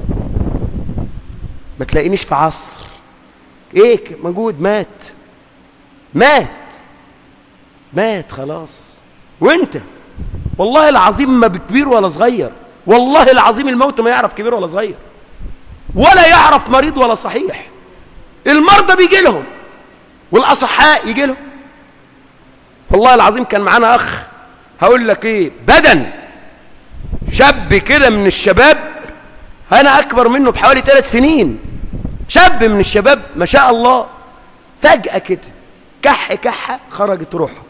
S1: ما تلاقينيش في عصر ايه موجود مات مات مات خلاص وانت والله العظيم ما بكبير ولا صغير والله العظيم الموت ما يعرف كبير ولا صغير ولا يعرف مريض ولا صحيح المرضى بيجي لهم والاصحاء يجي لهم والله العظيم كان معانا اخ هقول لك ايه بدن شاب كده من الشباب انا اكبر منه بحوالي ثلاث سنين شاب من الشباب ما شاء الله فجأة كده كح كحة خرجت روحه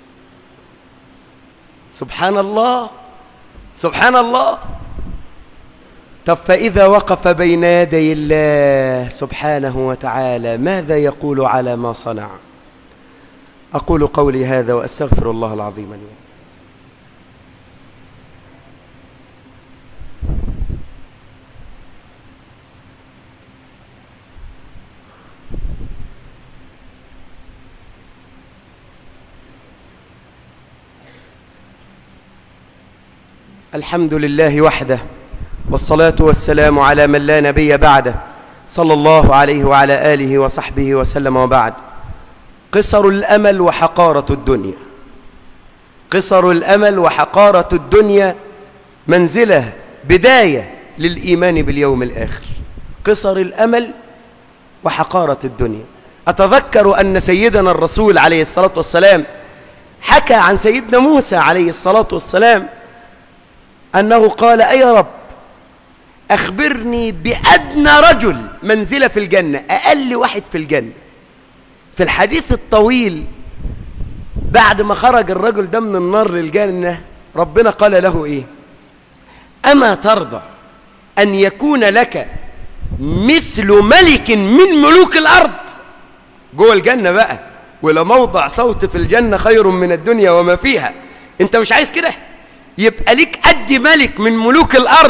S1: سبحان الله سبحان الله طب فإذا وقف بين يدي الله سبحانه وتعالى ماذا يقول على ما صنع أقول قولي هذا وأستغفر الله العظيم لي الحمد لله وحده والصلاة والسلام على من لا نبي بعده صلى الله عليه وعلى آله وصحبه وسلم وبعد قصر الأمل وحقارة الدنيا قصر الأمل وحقارة الدنيا منزلة بداية للإيمان باليوم الآخر قصر الأمل وحقارة الدنيا أتذكر أن سيدنا الرسول عليه الصلاة والسلام حكى عن سيدنا موسى عليه الصلاة والسلام أنه قال أي رب أخبرني بأدنى رجل منزلة في الجنة أقل واحد في الجنة في الحديث الطويل بعد ما خرج الرجل ده من النار للجنة ربنا قال له إيه أما ترضى أن يكون لك مثل ملك من ملوك الأرض جوه الجنة بقى ولموضع صوت في الجنة خير من الدنيا وما فيها انت مش عايز كده يبقى ليك قد ملك من ملوك الارض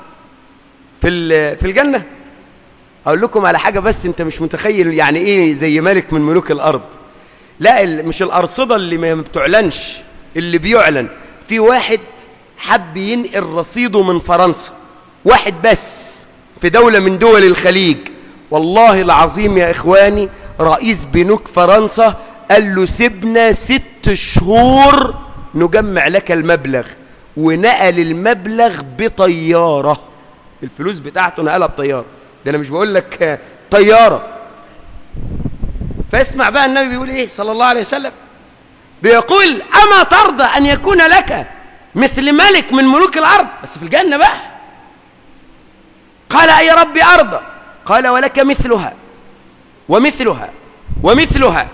S1: في في الجنه اقول لكم على حاجه بس انت مش متخيل يعني ايه زي ملك من ملوك الارض لا مش الارصده اللي ما بتعلنش اللي بيعلن في واحد حب ينقل رصيده من فرنسا واحد بس في دوله من دول الخليج والله العظيم يا اخواني رئيس بنوك فرنسا قال له سيبنا ست شهور نجمع لك المبلغ ونقل المبلغ بطيارة الفلوس بتاعته نقلها بطيارة ده أنا مش بقول لك طيارة فاسمع بقى النبي بيقول إيه صلى الله عليه وسلم بيقول أما ترضى أن يكون لك مثل ملك من ملوك الأرض بس في الجنة بقى قال أي ربي أرضى قال ولك مثلها ومثلها ومثلها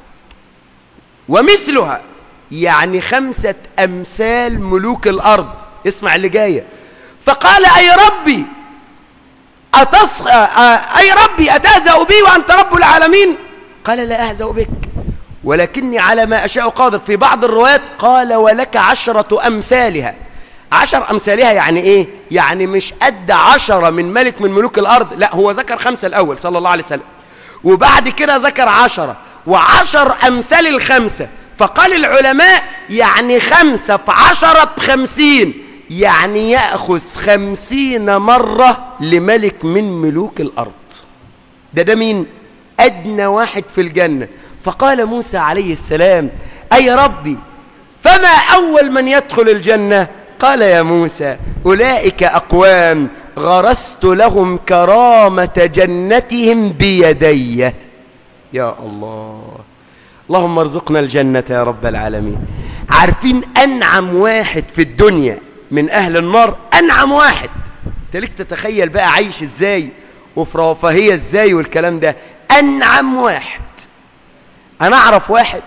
S1: ومثلها يعني خمسة أمثال ملوك الأرض اسمع اللي جاية فقال أي ربي أتص... أي ربي أتهزأ بي وأنت رب العالمين قال لا أهزأ بك ولكني على ما أشاء قادر في بعض الروايات قال ولك عشرة أمثالها عشر أمثالها يعني إيه؟ يعني مش قد عشرة من ملك من ملوك الأرض لا هو ذكر خمسة الأول صلى الله عليه وسلم وبعد كده ذكر عشرة وعشر أمثال الخمسة فقال العلماء يعني خمسة في عشرة بخمسين يعني يأخذ خمسين مرة لملك من ملوك الأرض ده ده مين؟ أدنى واحد في الجنة فقال موسى عليه السلام أي ربي فما أول من يدخل الجنة قال يا موسى أولئك أقوام غرست لهم كرامة جنتهم بيدي يا الله اللهم ارزقنا الجنة يا رب العالمين عارفين أنعم واحد في الدنيا من أهل النار أنعم واحد انت ليك تتخيل بقى عايش ازاي وفي رفاهية ازاي والكلام ده أنعم واحد أنا أعرف واحد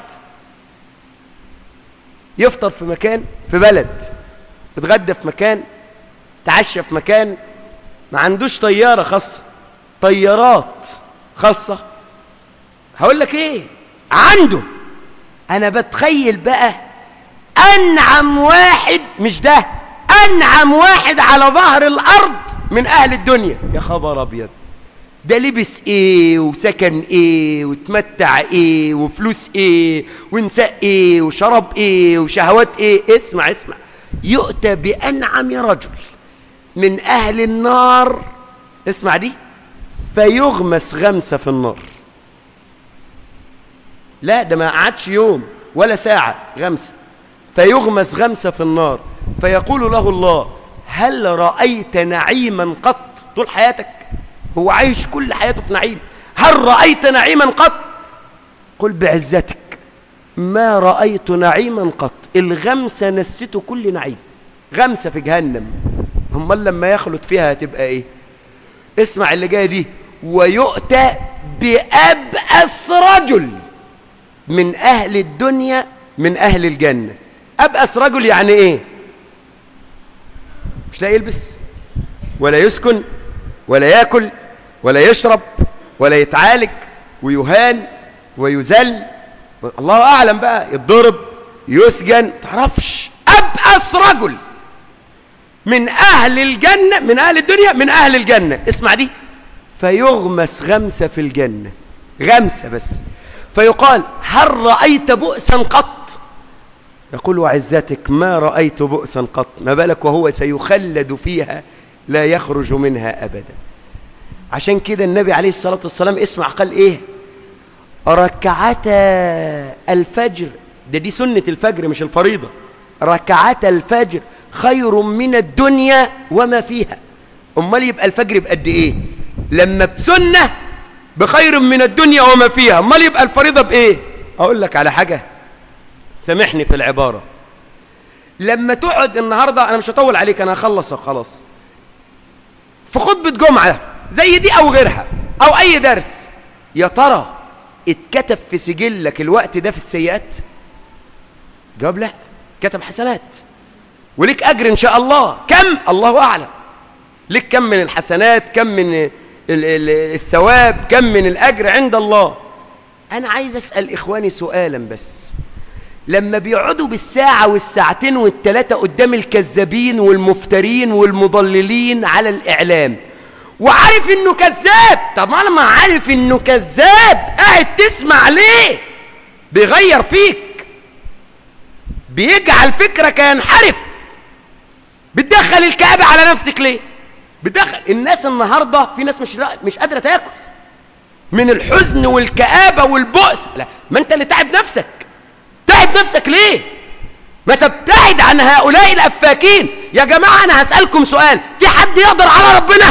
S1: يفطر في مكان في بلد يتغدى في مكان تعشى في مكان ما عندوش طيارة خاصة طيارات خاصة هقول لك ايه عنده انا بتخيل بقى انعم واحد مش ده انعم واحد على ظهر الارض من اهل الدنيا يا خبر ابيض ده لبس ايه وسكن ايه وتمتع ايه وفلوس ايه ونساء ايه وشرب ايه وشهوات ايه اسمع اسمع يؤتى بأنعم رجل من أهل النار اسمع دي فيغمس غمسة في النار لا ده ما قعدش يوم ولا ساعة غمسة فيغمس غمسة في النار فيقول له الله هل رأيت نعيما قط طول حياتك هو عايش كل حياته في نعيم هل رأيت نعيما قط قل بعزتك ما رأيت نعيما قط الغمسة نسته كل نعيم غمسة في جهنم هم لما يخلط فيها هتبقى ايه اسمع اللي جاي دي ويؤتى بأبأس رجل من أهل الدنيا من أهل الجنة أبأس رجل يعني إيه مش لا يلبس ولا يسكن ولا يأكل ولا يشرب ولا يتعالج ويهان ويذل الله أعلم بقى يتضرب يسجن تعرفش أبأس رجل من أهل الجنة من أهل الدنيا من أهل الجنة اسمع دي فيغمس غمسة في الجنة غمسة بس فيقال هل رأيت بؤسا قط يقول وعزتك ما رأيت بؤسا قط ما بالك وهو سيخلد فيها لا يخرج منها أبدا عشان كده النبي عليه الصلاة والسلام اسمع قال إيه ركعتا الفجر ده دي سنة الفجر مش الفريضة ركعتا الفجر خير من الدنيا وما فيها امال يبقى الفجر بقد ايه لما بسنه بخير من الدنيا وما فيها امال يبقى الفريضه بايه اقول لك على حاجه سامحني في العباره لما تقعد النهارده انا مش هطول عليك انا هخلص خلاص في خطبه جمعه زي دي او غيرها او اي درس يا ترى اتكتب في سجلك الوقت ده في السيئات جواب لا كتب حسنات وليك أجر إن شاء الله كم الله أعلم ليك كم من الحسنات كم من الثواب كم من الأجر عند الله أنا عايز أسأل إخواني سؤالا بس لما بيقعدوا بالساعة والساعتين والتلاتة قدام الكذابين والمفترين والمضللين على الإعلام وعارف إنه كذاب طب أنا ما عارف إنه كذاب قاعد تسمع ليه بيغير فيك بيجعل فكرك ينحرف بتدخل الكآبة على نفسك ليه بتدخل الناس النهاردة في ناس مش مش قادرة تاكل من الحزن والكآبة والبؤس لا ما انت اللي تعب نفسك تعب نفسك ليه ما تبتعد عن هؤلاء الأفاكين يا جماعة أنا هسألكم سؤال في حد يقدر على ربنا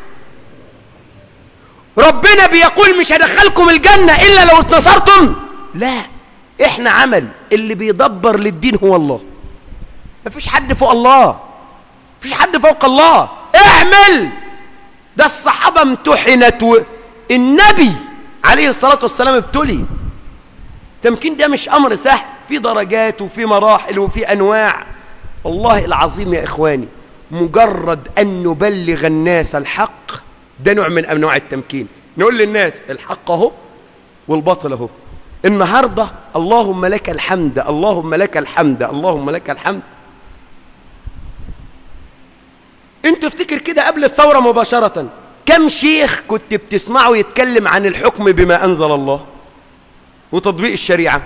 S1: ربنا بيقول مش هدخلكم الجنة إلا لو اتنصرتم لا احنا عمل اللي بيدبر للدين هو الله مفيش حد فوق الله مفيش حد فوق الله اعمل ده الصحابة امتحنت النبي عليه الصلاة والسلام ابتلي تمكين ده مش أمر سهل في درجات وفي مراحل وفي أنواع والله العظيم يا إخواني مجرد أن نبلغ الناس الحق ده نوع من أنواع التمكين نقول للناس الحق اهو والباطل اهو النهارده اللهم لك الحمد اللهم لك الحمد اللهم لك الحمد انت افتكر كده قبل الثورة مباشرة كم شيخ كنت بتسمعه يتكلم عن الحكم بما أنزل الله وتطبيق الشريعة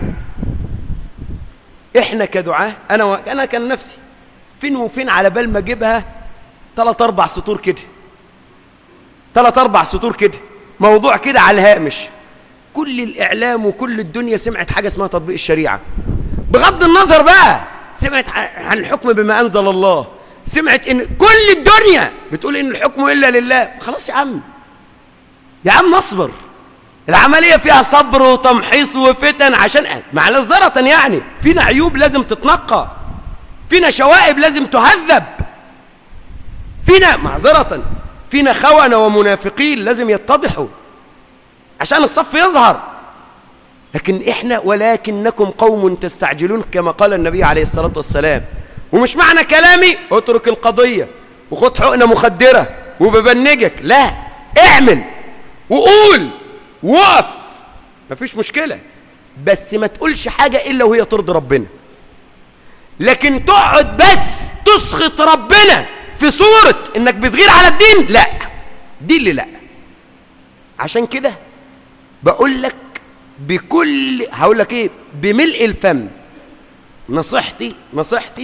S1: احنا كدعاة انا و... انا كان نفسي فين وفين على بال ما اجيبها ثلاث اربع سطور كده ثلاث اربع سطور كده موضوع كده على الهامش كل الاعلام وكل الدنيا سمعت حاجه اسمها تطبيق الشريعه بغض النظر بقى سمعت عن الحكم بما انزل الله سمعت ان كل الدنيا بتقول ان الحكم الا لله خلاص يا عم يا عم اصبر العمليه فيها صبر وتمحيص وفتن عشان معذره يعني فينا عيوب لازم تتنقى فينا شوائب لازم تهذب فينا معذره فينا خونه ومنافقين لازم يتضحوا عشان الصف يظهر لكن احنا ولكنكم قوم تستعجلون كما قال النبي عليه الصلاه والسلام ومش معنى كلامي اترك القضية وخد حقنة مخدرة وببنجك لا اعمل وقول وقف مفيش مشكلة بس ما تقولش حاجة إلا وهي ترضي ربنا لكن تقعد بس تسخط ربنا في صورة انك بتغير على الدين لا دي اللي لا عشان كده بقول لك بكل هقول لك ايه بملء الفم نصيحتي نصيحتي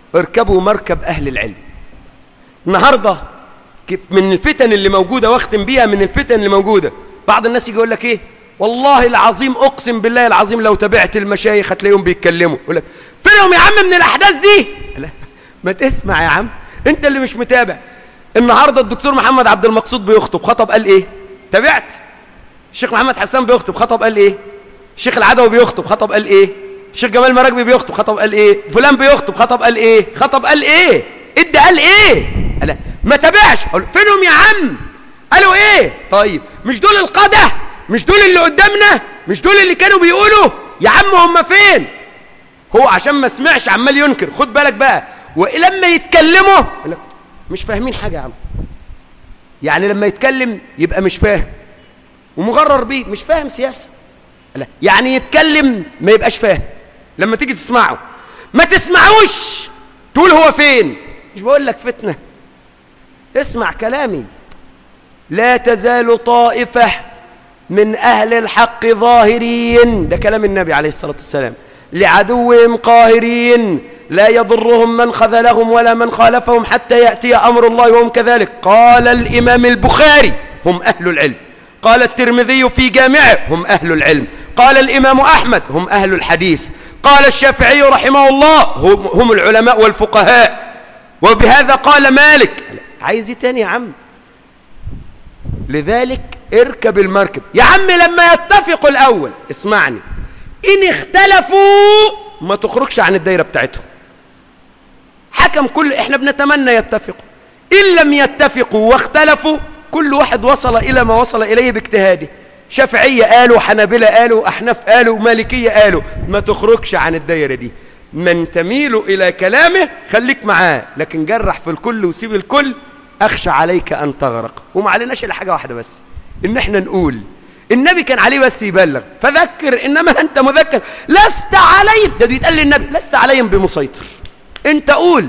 S1: اركبوا مركب أهل العلم النهاردة كيف من الفتن اللي موجودة واختم بيها من الفتن اللي موجودة بعض الناس يجي يقول لك ايه والله العظيم اقسم بالله العظيم لو تابعت المشايخ هتلاقيهم بيتكلموا يقول لك فينهم يا عم من الاحداث دي لا ما تسمع يا عم انت اللي مش متابع النهارده الدكتور محمد عبد المقصود بيخطب خطب قال ايه تابعت الشيخ محمد حسان بيخطب خطب قال ايه الشيخ العدوي بيخطب خطب قال ايه الشيخ جمال مراكبي بيخطب خطب قال ايه فلان بيخطب خطب قال ايه خطب قال ايه ادى قال ايه قال ما تابعش اقول فينهم يا عم قالوا ايه طيب مش دول القاده مش دول اللي قدامنا مش دول اللي كانوا بيقولوا يا عم هم فين هو عشان ما سمعش عمال ينكر خد بالك بقى ولما يتكلموا مش فاهمين حاجه يا عم يعني لما يتكلم يبقى مش فاهم ومغرر بيه مش فاهم سياسه لا يعني يتكلم ما يبقاش فاهم لما تيجي تسمعه ما تسمعوش تقول هو فين مش بقول لك فتنه اسمع كلامي لا تزال طائفه من أهل الحق ظاهرين ده كلام النبي عليه الصلاة والسلام لعدوهم قاهرين لا يضرهم من خذلهم ولا من خالفهم حتى يأتي أمر الله وهم كذلك قال الإمام البخاري هم أهل العلم قال الترمذي في جامعه هم أهل العلم قال الإمام أحمد هم أهل الحديث قال الشافعي رحمه الله هم, هم العلماء والفقهاء وبهذا قال مالك عايز تاني يا عم لذلك اركب المركب يا عم لما يتفقوا الأول اسمعني إن اختلفوا ما تخرجش عن الدايرة بتاعتهم حكم كل احنا بنتمنى يتفقوا إن لم يتفقوا واختلفوا كل واحد وصل إلى ما وصل إليه باجتهاده شافعية قالوا حنابلة قالوا أحناف قالوا مالكية قالوا ما تخرجش عن الدايرة دي من تميل إلى كلامه خليك معاه لكن جرح في الكل وسيب الكل أخشى عليك أن تغرق وما عليناش إلا حاجة واحدة بس إن إحنا نقول النبي كان عليه بس يبلغ فذكر إنما أنت مذكر لست عليهم ده بيتقال للنبي لست عليهم بمسيطر أنت قول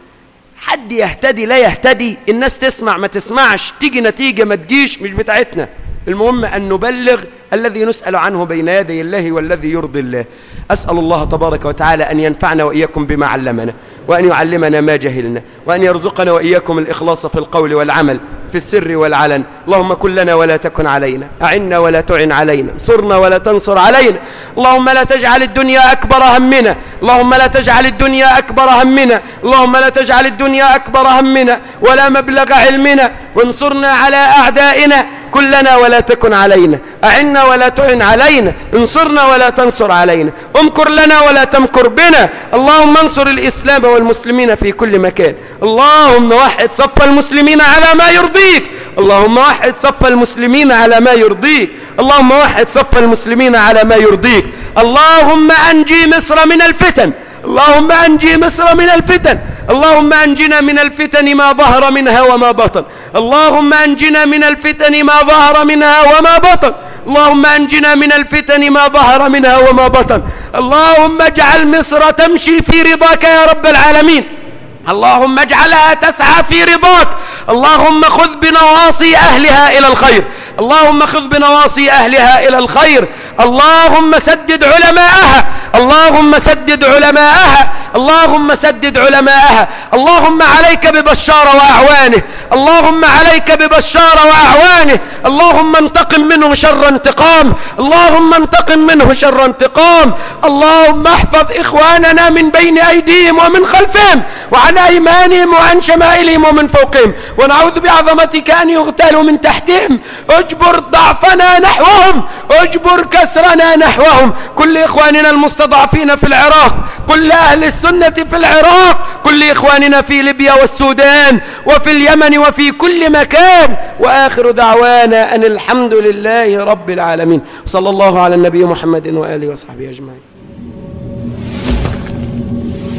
S1: حد يهتدي لا يهتدي الناس تسمع ما تسمعش تيجي نتيجة ما تجيش مش بتاعتنا المهم أن نبلغ الذي نسأل عنه بين يدي الله والذي يرضي الله أسأل الله تبارك وتعالى أن ينفعنا وإياكم بما علمنا وأن يعلمنا ما جهلنا وأن يرزقنا وإياكم الإخلاص في القول والعمل في السر والعلن اللهم كن لنا ولا تكن علينا أعنا ولا تعن علينا انصرنا ولا تنصر علينا اللهم لا تجعل الدنيا أكبر همنا اللهم لا تجعل الدنيا أكبر همنا اللهم لا تجعل الدنيا أكبر همنا ولا مبلغ علمنا وانصرنا على أعدائنا كلنا ولا تكن علينا أعنا ولا تعن علينا انصرنا ولا تنصر علينا امكر لنا ولا تمكر بنا اللهم انصر الإسلام والمسلمين في كل مكان اللهم وحد صف المسلمين على ما يرضيك اللهم وحد صف المسلمين على ما يرضيك اللهم وحد صف المسلمين على ما يرضيك اللهم أنجي مصر من الفتن اللهم أنجي مصر من الفتن اللهم أنجنا من الفتن ما ظهر منها وما بطن اللهم أنجنا من الفتن ما ظهر منها وما بطن اللهم أنجنا من الفتن ما ظهر منها وما بطن اللهم اجعل مصر تمشي في رضاك يا رب العالمين اللهم اجعلها تسعى في رضاك اللهم خذ بنواصي أهلها إلى الخير اللهم خذ بنواصي أهلها إلى الخير اللهم سدد علماءها اللهم سدد علماءها اللهم سدد علماءها اللهم عليك ببشار وأعوانه اللهم عليك ببشار وأعوانه اللهم انتقم منه شر انتقام اللهم انتقم منه شر انتقام اللهم احفظ إخواننا من بين أيديهم ومن خلفهم وعن أيمانهم وعن شمائلهم ومن فوقهم ونعوذ بعظمتك أن يغتالوا من تحتهم اجبر ضعفنا نحوهم اجبر كسرنا نحوهم كل إخواننا المستضعفين في العراق كل أهل السنة في العراق كل إخواننا في ليبيا والسودان وفي اليمن وفي كل مكان وآخر دعوانا أن الحمد لله رب العالمين صلى الله على النبي محمد وآله وصحبه أجمعين